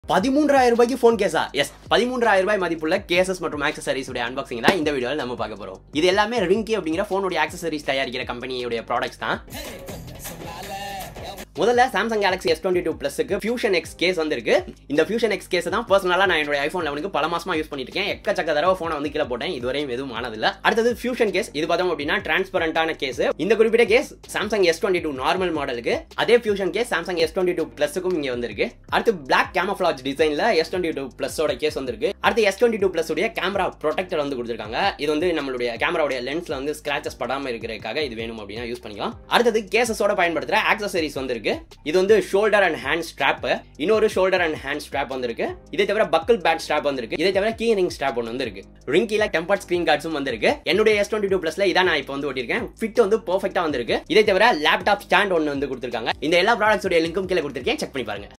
பதிமூன்றாயிரம் ரூபாய்க்கு phone கேஸா S பதிமூன்றாயிரம் ரூபாய் மதிப்புள்ள கேசஸ் மற்றும் ஆக்சசரிஸ் உடைய அன்பாக்சிங் தான் இந்த வீடியோவில் நம்ம பார்க்க போறோம் இது எல்லாமே ரிங்கி அப்படிங்கிற ஃபோனுடைய ஆக்சசரிஸ் தயாரிக்கிற கம்பெனியுடைய ப்ராடக்ட்ஸ் தான் முதல்ல Samsung Galaxy S twenty two ப்ளஸுக்கு ஃபியூஷன் எக்ஸ் கேஸ் வந்திருக்கு இந்த ஃபியூஷன் எக்ஸ் கேஸ் தான் பர்சனலாக நான் என்னோட ஐஃபோன் லெவனுக்கு பல மாசமா யூஸ் பண்ணிட்டு இருக்கேன் எக்கச்சக்க தடவை ஃபோனை வந்து கீழே போட்டேன் இதுவரையும் எதுவும் ஆனதில்ல அடுத்தது ஃபியூஷன் கேஸ் இது பார்த்தோம் அப்படின்னா டிரான்ஸ்பரண்டான கேஸ் இந்த குறிப்பிட்ட case Samsung S twenty two normal மாடலுக்கு அதே fusion case Samsung S twenty two ப்ளஸுக்கும் இங்கே வந்திருக்கு அடுத்து பிளாக் கேமஃபிளாஜ் டிசைனில் எஸ் டுவெண்ட்டி டூ ப்ளஸோட கேஸ் வந்திருக்கு அடுத்து எஸ் டுவெண்ட்டி டூ ப்ளஸ் உடைய கேமரா ப்ரொடெக்டர் வந்து கொடுத்துருக்காங்க இது வந்து நம்மளுடைய கேமராவுடைய லென்ஸ்ல வந்து ஸ்கிராச்சஸ் படாமல் இருக்கிறதுக்காக இது வேணும் அப்படின்னா யூஸ் பண்ணிக்கலாம் அடுத்தது கேசஸோட பயன்படுத்துகிற ஆக்சசரிஸ் வந்திருக்கு இது வந்து ஷோல்டர் அண்ட் ஹேண்ட் ஸ்ட்ராப் இன்னொரு ஷோல்டர் அண்ட் ஹேண்ட் ஸ்ட்ராப் வந்திருக்கு இதை தவிர பக்கல் பேட் ஸ்ட்ராப் வந்திருக்கு இதை தவிர கீ ரிங் ஸ்ட்ராப் ஒன்று வந்திருக்கு ரிங்கில டெம்பர்ட் ஸ்கிரீன் கார்ட்ஸும் வந்திருக்கு என்னுடைய எஸ் டுவெண்ட்டி டூ பிளஸ்ல இதான் நான் இப்போ வந்து ஓட்டிருக்கேன் ஃபிட் வந்து பர்ஃபெக்டா வந்திருக்கு இதை தவிர லேப்டாப் ஸ்டாண்ட் ஒன்று வந்து கொடுத்துருக்காங்க இந்த எல்லா ப்ராடக்ட்ஸோட லிங்க்கும் கீழே கொடுத்துருக்கேன் செக் பண்ணி பாருங்க